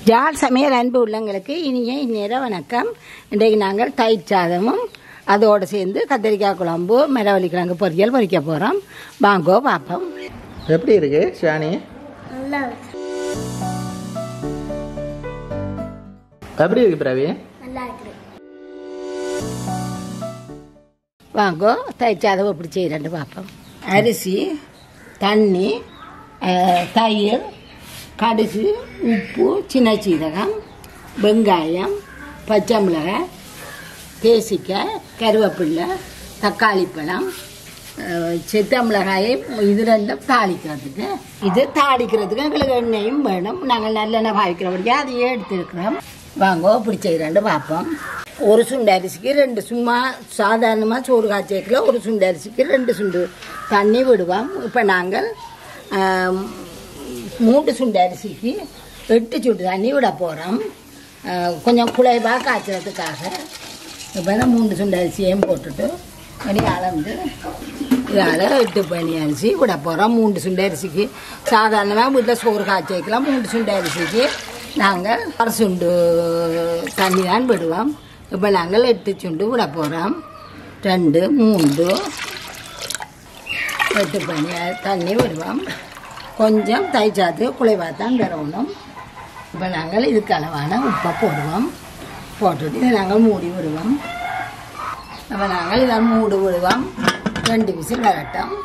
ஜால் சமையல் அன்பு உள்ளங்களுக்கு இனிய இந்நேர வணக்கம் இன்றைக்கு நாங்கள் தயிர் சாதமும் அதோடு சேர்ந்து கத்திரிக்காய் குழம்பு மிளவள்ளி கிழங்கு பொரியல் பொரிக்க போகிறோம் வாங்கோ பார்ப்போம் எப்படி இருக்கு ஷானி நல்லா இருக்கு எப்படி இருக்கு பிரவி நல்லா இருக்கு வாங்கோ தயிர் சாதம் எப்படி செய்கிறேன்னு பார்ப்போம் அரிசி தண்ணி அஹ், தயிர் கடுகு உப்பு சின்ன சீரகம் வெங்காயம் பச்சை மிளகாய் தேசிக்காய் கருவேப்பில்லை தக்காளி பழம் அஹ், சித்த மிளகாயை இது ரெண்டும் தாளிக்கிறதுக்கு இது தாளிக்கிறதுக்கு எங்களுக்கு எண்ணெயும் வேணும் நாங்கள் நல்லெண்ணெய் பாவிக்கிறபடியா அதையே எடுத்துருக்கிறோம் வாங்கோ இப்படி செய்கிறேன்னு பார்ப்போம் ஒரு சுண்டு அரிசிக்கு ரெண்டு சும்மா சாதாரணமாக சோறு காய்ச்சிக்கல ஒரு சுண்டு அரிசிக்கு ரெண்டு சுண்டு தண்ணி விடுவோம் இப்போ நாங்கள் ஆம், மூன்று சுண்டு அரிசிக்கு எட்டு சுண்டு தண்ணி விட போகிறோம் கொஞ்சம் குழைவாக காய்ச்சறதுக்காக இப்போ தான் மூன்று சுண்டு அரிசியையும் போட்டுட்டு மணி அளந்து இதால் எட்டு பனி அரிசி விட போகிறோம் மூன்று சுண்டு அரிசிக்கு சாதாரணமாக வீட்டில் சோறு காய்ச்சி வைக்கலாம் மூன்று சுண்டு அரிசிக்கு நாங்கள் அரை சுண்டு தண்ணி தான் விடுவோம் இப்போ நாங்கள் எட்டு சுண்டு விட போகிறோம் ரெண்டு மூன்று எட்டு பண்ணி தண்ணி விடுவோம் கொஞ்சம் தைச்சாத்து குழைவாக தான் தரணும் இப்போ நாங்கள் இதுக்கு அளவான உப்பை போடுவோம் போட்டுட்டு இதை நாங்கள் மூடி விடுவோம் அப்போ நாங்கள் இதை மூடி விடுவோம் ரெண்டு விசில் வரட்டும்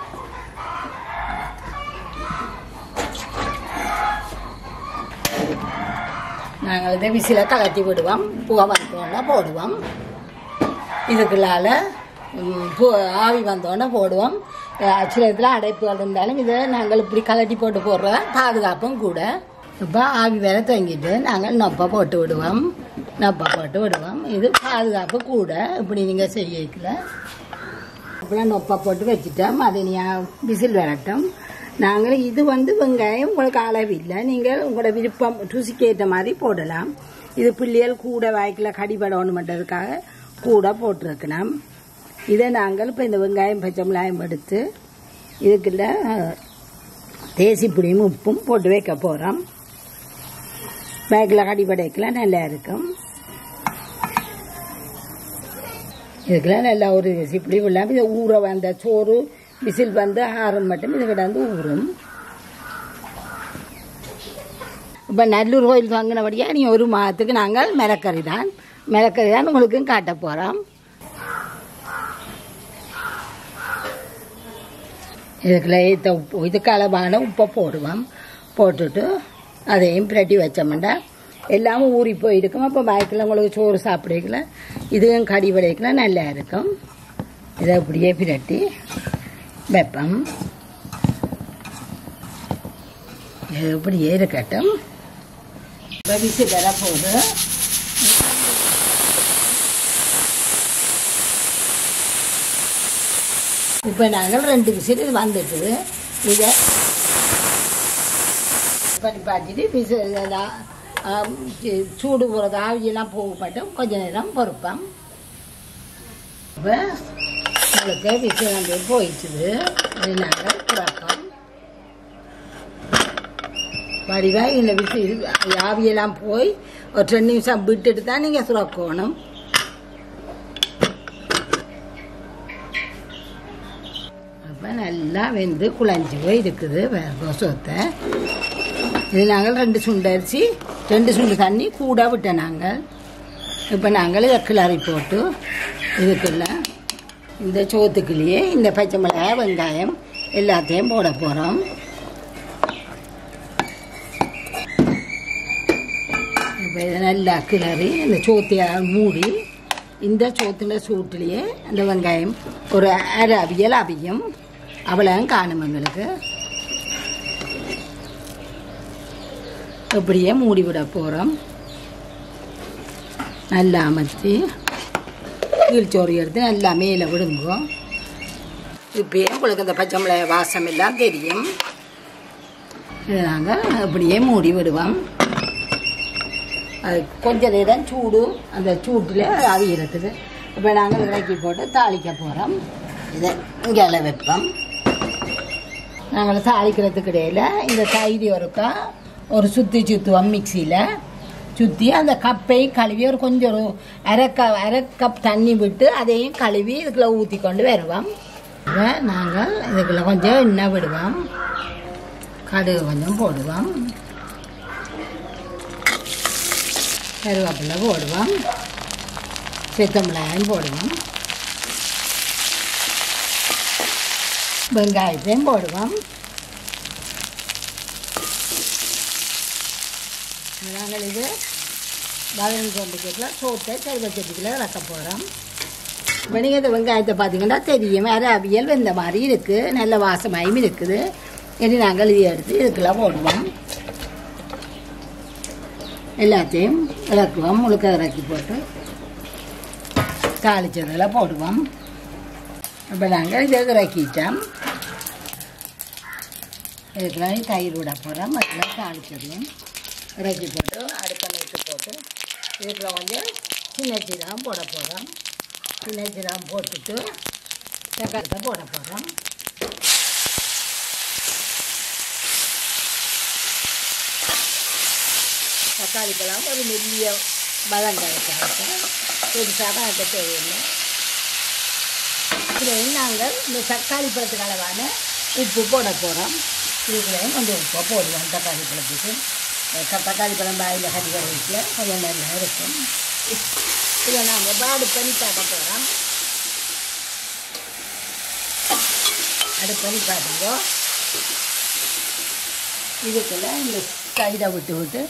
நாங்கள் இதை விசில கலட்டி விடுவோம் புகை வந்தோடனே போடுவோம் இதுக்குள்ளால ம், பூ- ஆவி வந்தோடனே போடுவோம் அச்சிரத்தில் அடைப்புகள் இருந்தாலும் இதை நாங்கள் இப்படி கலட்டி போட்டு போடுற பாதுகாப்பும் கூட இப்போ ஆவி வேற தங்கிட்டு நாங்கள் நொப்பை போட்டு விடுவோம் நொப்பை போட்டு விடுவோம் இது பாதுகாப்பு கூட இப்படி நீங்கள் செய்யல இப்படிலாம் நொப்பை போட்டு வச்சுட்டோம் அது நீ விசில் வரட்டும் நாங்கள் இது வந்து வெங்காயம் உங்களுக்கு அளவில்லை நீங்கள் உங்களோட விருப்பம் ருசிக்கு ஏற்ற மாதிரி போடலாம் இது பிள்ளைகள் கூட வாய்க்கில் கடிபடணும் பண்ணுறதுக்காக கூட போட்டிருக்கலாம் இதை நாங்கள் இப்போ இந்த வெங்காயம் பச்சை மிளகாயம் எடுத்து இதுக்குள்ள தேசி புளியும் உப்பும் போட்டு வைக்க போகிறோம் பேக்கில் கடிபடைக்கெல்லாம் நல்லா இருக்கும் இதுக்கெல்லாம் நல்லா ஒரு சிப்பிடி இல்லாமல் இதை ஊற வந்த சோறு விசில் வந்து ஆறும் மட்டும் இது கிடந்து ஊறும் இப்போ நல்லூர் கோயில் வாங்கினபடியாக நீ ஒரு மாதத்துக்கு நாங்கள் மிளக்கறி தான் மிளக்கறி தான் உங்களுக்கும் காட்ட போகிறோம் இதுக்குள்ள ஏற்ற உப்பு இதுக்கு அளவான உப்பை போடுவோம் போட்டுட்டு அதையும் பிரட்டி வச்சோம்னா எல்லாம் ஊறி போயிருக்கும் அப்போ பாய்க்கில் உங்களுக்கு சோறு சாப்பிடக்கல இதுவும் கடி விளைக்கல நல்லா இருக்கும் இதை அப்படியே பிரட்டி வைப்போம் இது இப்படியே இருக்கட்டும் இப்போ விசில் வர போகுது இப்போ நாங்கள் ரெண்டு விசில் இது வந்துட்டுது இதை பண்ணி பார்த்துட்டு விசில் இதெல்லாம், ஆம், சி- சூடு போகிறது ஆவியெல்லாம் போக மட்டும் கொஞ்ச நேரம் பொறுப்போம் இப்போ உங்களுக்கு விசில் வந்து போயிடுச்சுது இது நாங்கள் திறப்போம் வடிவாக இந்த விசில் ஆவியெல்லாம் போய் ஒரு ரெண்டு நிமிஷம் விட்டுட்டு தான் நீங்கள் சுரக்கணும் அப்போ நல்லா வெந்து குழஞ்சி போய் இருக்குது கோசத்தை இது நாங்கள் ரெண்டு சுண்டு அரிசி ரெண்டு சுண்டு தண்ணி கூட விட்டோம் நாங்கள் இப்போ நாங்கள் இதை கிளறி போட்டு இதுக்குள்ள இந்த சோத்துக்குள்ளேயே இந்த பச்சை மிளகாய் வெங்காயம் எல்லாத்தையும் போட போகிறோம் இப்போ இதை நல்லா கிளறி இந்த சோத்தையை மூடி இந்த சோத்துல சூட்டுலேயே அந்த வெங்காயம் ஒரு அரை அவியல் அவியும் அவ்வளோ காணும் எங்களுக்கு இப்படியே மூடி விட போகிறோம் நல்லா அமர்த்தி கீழ்ச்சோறு எடுத்து நல்லா மேலே விடுங்கோ இப்பயே உங்களுக்கு இந்த பச்சை மிளகாய் வாசம் எல்லாம் தெரியும் இது நாங்கள் அப்படியே மூடி விடுவோம் அது கொஞ்ச நேரம் சூடு அந்த சூட்டில் அவிகிறதுக்கு இப்போ நாங்கள் இறக்கி போட்டு தாளிக்க போகிறோம் இதை இங்கே வைப்போம் நாங்கள் தாளிக்கிறதுக்கு இடையில இந்த தயிர் ஒருக்கா ஒரு சுற்றி சுற்றுவோம் மிக்சியில் சுற்றி அந்த கப்பை கழுவி ஒரு கொஞ்சம் ஒரு அரை க அரை கப் தண்ணி விட்டு அதையும் கழுவி இதுக்குள்ள ஊற்றி கொண்டு வருவோம் இப்ப நாங்கள் இதுக்குள்ள கொஞ்சம் எண்ணெய் விடுவோம் கடுகு கொஞ்சம் போடுவோம் கருவேப்பிலை போடுவோம் சித்தமிளகாயும் போடுவோம் வெங்காயத்தையும் போடுவோம் நாங்கள் இது வதங்கி கொண்டுக்கிட்டல சோத்தை கருவச்சட்டிக்குள்ள இறக்க போகிறோம் இப்போ நீங்கள் இந்த வெங்காயத்தை பார்த்தீங்கன்னா தெரியும் வேறு அவியல் வெந்த மாதிரி இருக்குது நல்ல வாசமாயும் இருக்குது இனி நாங்கள் இதை எடுத்து இதுக்குள்ள போடுவோம் எல்லாத்தையும் இறக்குவோம் முழுக்க இறக்கி போட்டு தாளிச்சதில் போடுவோம் இப்போ நாங்கள் இதை இறக்கிட்டோம் இதுக்கெல்லாம் தயிர் விட போகிறோம் அதில் தாளிச்சதையும் இறக்கி போட்டு அடுப்பில் இட்டு போட்டு இதுக்குள்ள கொஞ்சம் சின்ன சீரகம் போட போகிறோம் சின்ன சீரகம் போட்டுட்டு தக்காளத்தை போட போகிறோம் தக்காளி பழம் ஒரு மெல்லிய பலம் கிடைக்காது பெருசாக வைக்க தேவையில்லை இதில் நாங்கள் இந்த தக்காளி பழத்துக்கு அளவான உப்பு போட போகிறோம் இதுக்குள்ளேயும் கொஞ்சம் உப்பை போடுவோம் தக்காளி பழத்துக்கு த- தக்காளி பழம் பாயில் கறி வீட்டில் கொஞ்சம் நல்லா இருக்கும் இதை நாங்கள் பாடு பண்ணி காட்ட போகிறோம் அடுப்பணி காட்டுங்க இதுக்குள்ள இந்த தயிரை விட்டு விட்டு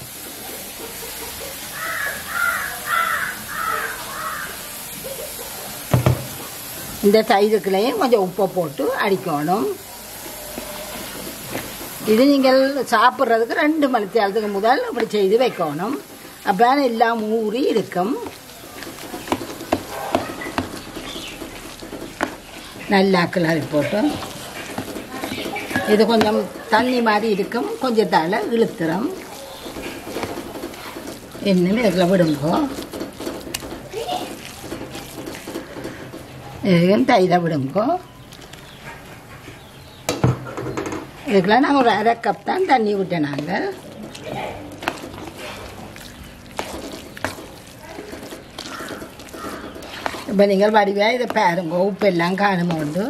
இந்த தயிருக்குள்ளேயும் கொஞ்சம் உப்பை போட்டு அடிக்கணும் இது நீங்கள் சாப்பிட்றதுக்கு ரெண்டு மணி நேரத்துக்கு முதல் இப்படி செய்து வைக்கணும் அப்போ எல்லாம் ஊறி இருக்கும் நல்லா கிளறி போட்டு இது கொஞ்சம் தண்ணி மாதிரி இருக்கும் கொஞ்சம் தலை இழுத்துரும் இன்னும் இதில் விடுங்கோ இதையும் தயிரை விடுங்கோ இதுக்கெல்லாம் நாங்கள் ஒரு அரை கப் தான் தண்ணி விட்டேன் நாங்கள் இப்போ நீங்கள் வடிவாக இதை பாருங்க உப்பு எல்லாம் காணுமோ உண்டு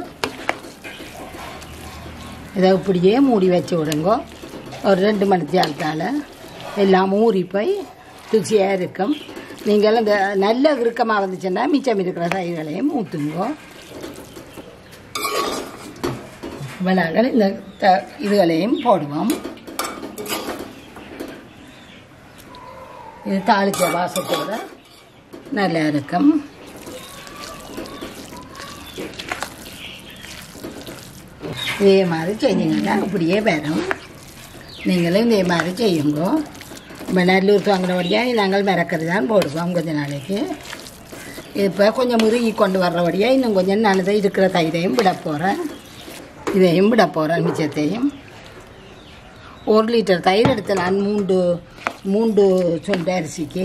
இதை இப்படியே மூடி வச்சு விடுங்க ஒரு ரெண்டு மணி நேரத்தால் எல்லாம் ஊறி போய் ருசியாக இருக்கும் நீங்கள் இந்த நல்ல இறுக்கமாக வந்துச்சுன்னா மிச்சம் இருக்கிற தயிர்களையும் ஊற்றுங்க இப்போ நாங்கள் இந்த த இதுகளையும் போடுவோம் இது தாளிச்ச வாசத்தோட நல்லா இருக்கும் இதே மாதிரி செஞ்சீங்கன்னா அப்படியே வரும் நீங்களும் இதே மாதிரி செய்யுங்க இப்போ நல்லூர் வாங்குறபடியாக நாங்கள் மிரக்கறி தான் போடுவோம் கொஞ்ச நாளைக்கு இப்போ கொஞ்சம் முருகி கொண்டு வர்றபடியாக இன்னும் கொஞ்சம் நல்லதை இருக்கிற தயிரையும் விட போகிறேன் இதையும் விட போகிறேன் மிச்சத்தையும் ஒரு லிட்டர் தயிர் எடுத்து நான் மூன்று மூன்று சுண்டு அரிசிக்கு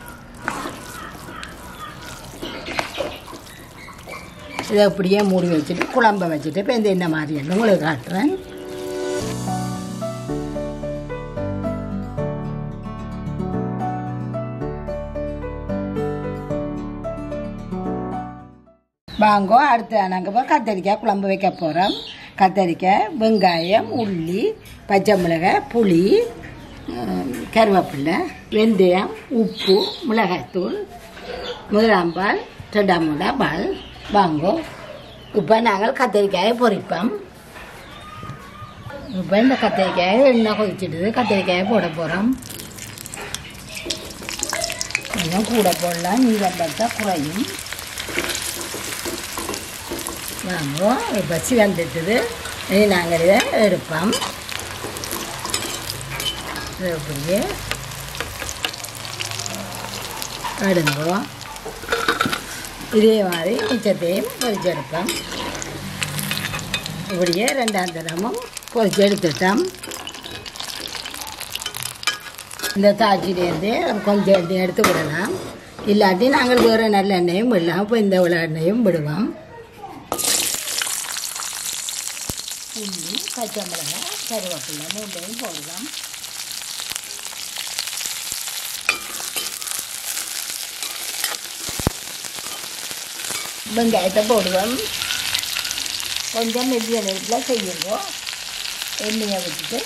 இதை அப்படியே மூடி வச்சுட்டு குழம்ப வச்சுட்டு இப்போ இந்த என்ன மாதிரி உங்களுக்கு காட்டுறேன் வாங்கோ அடுத்து நாங்கள் இப்போ கத்தரிக்காய் குழம்பு வைக்க போகிறோம் கத்தரிக்காய் வெங்காயம் உள்ளி பச்சை மிளகாய் புளி ஹம், கருவேப்பிலை வெந்தயம் உப்பு மிளகாய்த்தூள் முதலாம்பால் ரெண்டாம் மூணாம் பால் வாங்கோ இப்போ நாங்கள் கத்தரிக்காயை பொரிப்போம் இப்போ இந்த கத்தரிக்காயை எண்ணெய் கொதிச்சிடுது கத்தரிக்காயை போட போகிறோம் கொஞ்சம் கூட போடலாம் நீளம் பார்த்தா குறையும் வாங்கோ இப்போ சிவந்துட்டுது இனி நாங்கள் இதை எடுப்போம் இதை அப்படியே எடுங்கோ இதே மாதிரி மிச்சத்தையும் பொரிச்சு எடுப்போம் இப்படியே ரெண்டாம் தரமும் பொரிச்சு எடுத்துட்டோம் இந்த தாச்சிலேருந்து கொஞ்சம் எண்ணெய் எடுத்து விடலாம் இல்லாட்டி நாங்கள் வேறு நல்ல எண்ணெயும் விடலாம் இப்போ இந்த உள்ள எண்ணெயும் விடுவோம் உள்ளி பச்சை மிளகாய் கருவேப்பிலை மூண்டையும் போடலாம் வெங்காயத்தை போடுவோம் கொஞ்சம் மெல்லிய நேரத்தில் செய்யுங்க எண்ணெயை விட்டுட்டு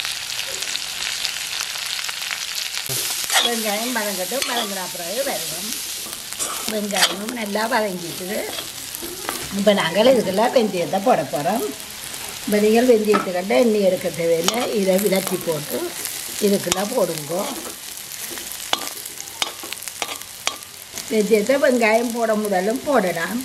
வெங்காயம் வதங்கட்டும் வதங்கின பிறகு வருவோம் வெங்காயமும் நல்லா வதங்கிட்டு இப்போ நாங்கள் இதுக்கெல்லாம் வெந்தயத்தை போட போகிறோம் இப்போ நீங்கள் வெந்தயத்துக்கிட்ட எண்ணெய் எடுக்க தேவையில்லை இதை விளக்கி போட்டு இதுக்கெல்லாம் போடுங்க வெந்தயத்தை வெங்காயம் போட முதலும் போடலாம்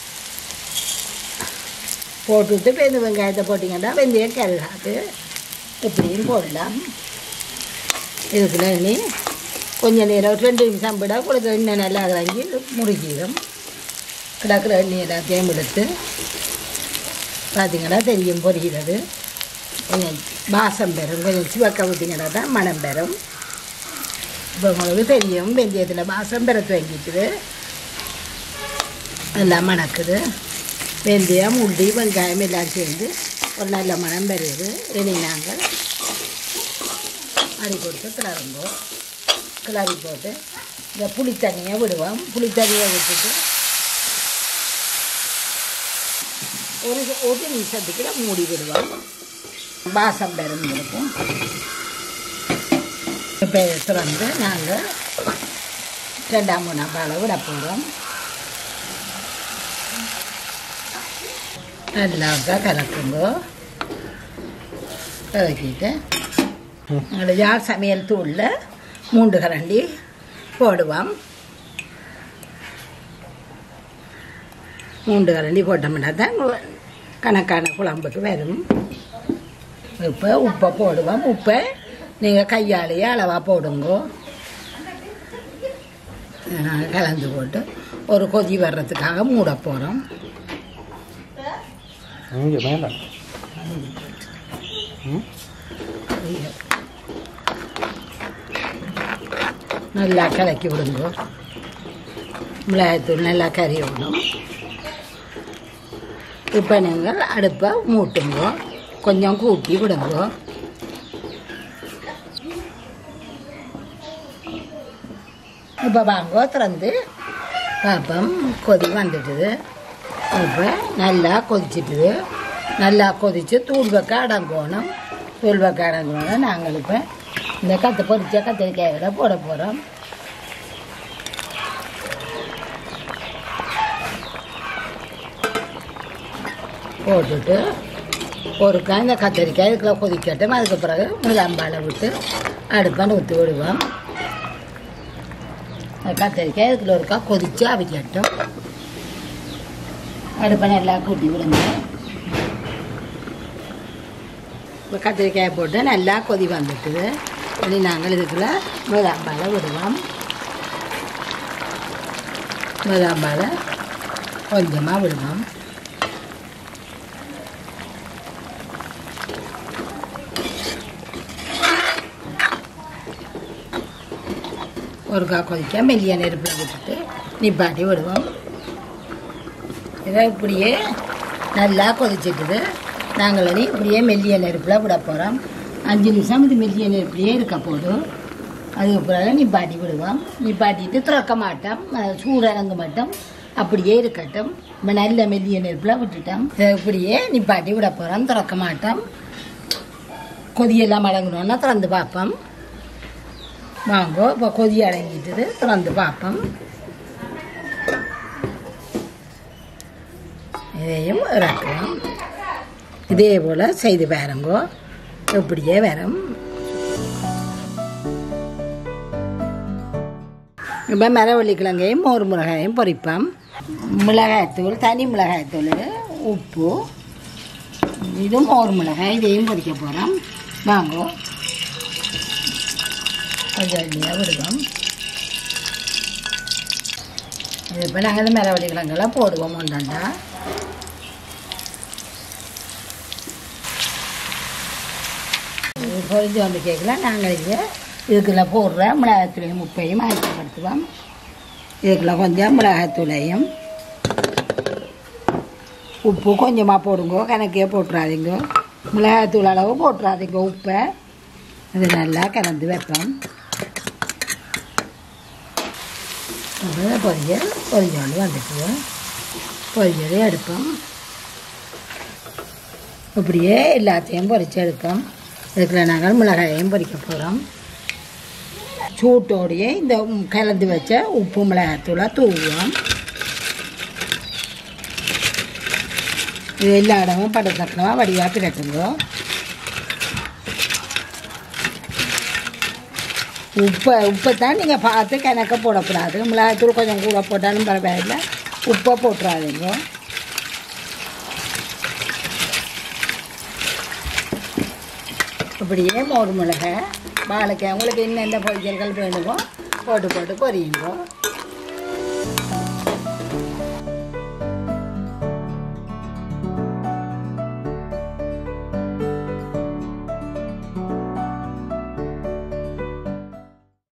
போட்டுட்டு இப்போ இந்த வெங்காயத்தை போட்டிங்கன்னா வெந்தயம் கருகாது இப்படியும் போடலாம் இதுக்குள்ள இனி கொஞ்ச நேரம் ஒரு ரெண்டு நிமிஷம் விட கொடுத்த எண்ணெய் நல்லா இறங்கி முறுக்கிடும் கிடக்கிற எண்ணெய் எல்லாத்தையும் எடுத்து பார்த்தீங்கன்னா தெரியும் பொரிகிறது கொஞ்சம் வாசம் பெறும் கொஞ்சம் சிவக்க விட்டிங்கன்னா தான் மனம் பெறும் இப்போ உங்களுக்கு தெரியும் வெந்தயத்தில் வாசம் பெற துவங்கிட்டுது எல்லாம் மணக்குது வெந்தயம் உள்ளி வெங்காயம் எல்லாம் சேர்ந்து ஒரு நல்ல மனம் பெறுது இனி நாங்கள் அடி கொடுத்து கிளறும்போம் கிளறி போட்டு இந்த புளி தண்ணியை விடுவோம் புளி தண்ணியை விட்டுட்டு ஒரு ஒரு நிமிஷத்துக்கு மூடி விடுவோம் வாசம் பெறும் இருக்கும் இப்போ திறந்து நாங்கள் ரெண்டாம் மூணாம் பாலை விட போகிறோம் நல்லா கலக்குங்க கலக்கிட்டு எங்களோட யார் சமையல் தூளில் மூன்று கரண்டி போடுவோம் மூன்று கரண்டி போட்டோம்னா தான் கணக்கான குழம்புக்கு வரும் இப்போ உப்பை போடுவோம் உப்பை நீங்கள் கையாலேயே அளவாக போடுங்க நாங்கள் கலந்து போட்டு ஒரு கொதி வர்றதுக்காக மூட போகிறோம் இங்கே மேலே நல்லா கலக்கி விடுங்க மிளகாய்த்தூள் நல்லா கறி விடணும் இப்போ நீங்கள் அடுப்பை மூட்டுங்க கொஞ்சம் கூட்டி விடுங்க இப்போ வாங்க திறந்து பார்ப்போம் கொதி வந்துட்டுது இப்போ நல்லா கொதிச்சிட்டுது நல்லா கொதித்து தூள் வைக்க அடங்கணும் தூள் வைக்க அடங்கணும் நாங்கள் இப்போ இந்த கத்தை பொரிச்ச கத்திரிக்காய்களை போட போகிறோம் போட்டுட்டு ஒருக்கா இந்த கத்திரிக்காய் இதுக்குள்ள கொதிக்கட்டும் அதுக்கு பிறகு முழாம்பாலை விட்டு அடுப்பான ஊற்றி விடுவோம் அந்த கத்திரிக்காய் இதுக்குள்ள ஒருக்கா கொதித்து அவிக்கட்டும் அடுப்பை நல்லா கூட்டி விடுங்க இப்போ கத்திரிக்காயை போட்டு நல்லா கொதி வந்துட்டுது இனி நாங்கள் இதுக்குள்ள முழாம்பாலை விடுவோம் முழாம்பாலை கொஞ்சமாக விடுவோம் ஒருக்கா கொதிக்க மெல்லிய நெருப்பில் விட்டுட்டு நிப்பாட்டி விடுவோம் இதை இப்படியே நல்லா கொதிச்சிட்டுது நாங்கள் இனி இப்படியே மெல்லிய நெருப்பில் விட போகிறோம் அஞ்சு நிமிஷம் இது மெல்லிய நெருப்புலேயே இருக்க போதும் அதுக்கு பிறகு நிப்பாட்டி விடுவோம் நிப்பாட்டிட்டு திறக்க மாட்டோம் அஹ் சூடடங்கு மட்டும் அப்படியே இருக்கட்டும் இப்போ நல்ல மெல்லிய நெருப்பில் விட்டுட்டோம் இதை இப்படியே நிப்பாட்டி விட போகிறோம் திறக்க மாட்டோம் கொதியெல்லாம் அடங்கணுன்னா திறந்து பார்ப்போம் வாங்கோ இப்போ கொதி அடங்கிட்டுது திறந்து பார்ப்போம் இதையும் இறக்குவோம் இதே போல் செய்து பாருங்கோ இப்படியே வரும் இப்போ மரவள்ளி கிழங்கையும் மோர் மிளகாயும் பொரிப்போம் மிளகாய்த்தூள் தனி மிளகாய்த்தூள் உப்பு இது மோர் மிளகாய் இதையும் பொரிக்க போகிறோம் வாங்கோ கொஞ்சம் எண்ணெயாக விடுவோம் இது இப்போ நாங்கள் இந்த மரவள்ளி கிழங்கெல்லாம் போடுவோம் ஒன்றாண்டா பொறிஞ்சு வந்து கேட்கலாம் நாங்கள் இங்கே இதுக்குள்ள போடுற மிளகாத்தூளையும் உப்பையும் ஆயத்தப்படுத்துவோம் இதுக்குள்ள கொஞ்சம் மிளகாத்தூளையும் உப்பு கொஞ்சமாக போடுங்க கணக்கே போட்டுறாதீங்க மிளகாத்தூள் அளவு போட்டுறாதீங்க உப்பை அது நல்லா கலந்து வைப்போம் அது பொரிய பொரிஞ்சோண்டு வந்துட்டு பொரிச்சதை எடுப்போம் இப்படியே எல்லாத்தையும் பொரிச்சு எடுப்போம் இதுக்குள்ள நாங்கள் மிளகாயையும் பொரிக்க போகிறோம் சூட்டோடையே இந்த உம் கலந்து வச்ச உப்பு மிளகாத்தூளை தூவுவோம் இது எல்லா இடமும் படத்தக்கமாக வடிவாக பிரட்டுங்க உப்பை உப்பை தான் நீங்கள் பார்த்து கணக்க போடக்கூடாது மிளகாத்தூள் கொஞ்சம் கூட போட்டாலும் பரவாயில்ல உப்பை போட்டுறாதீங்க இப்படியே மோர் மிளகாய் வாழைக்காய் உங்களுக்கு இன்னும் எந்த பொரியல்கள் வேணுமோ போட்டு போட்டு பொரியுங்க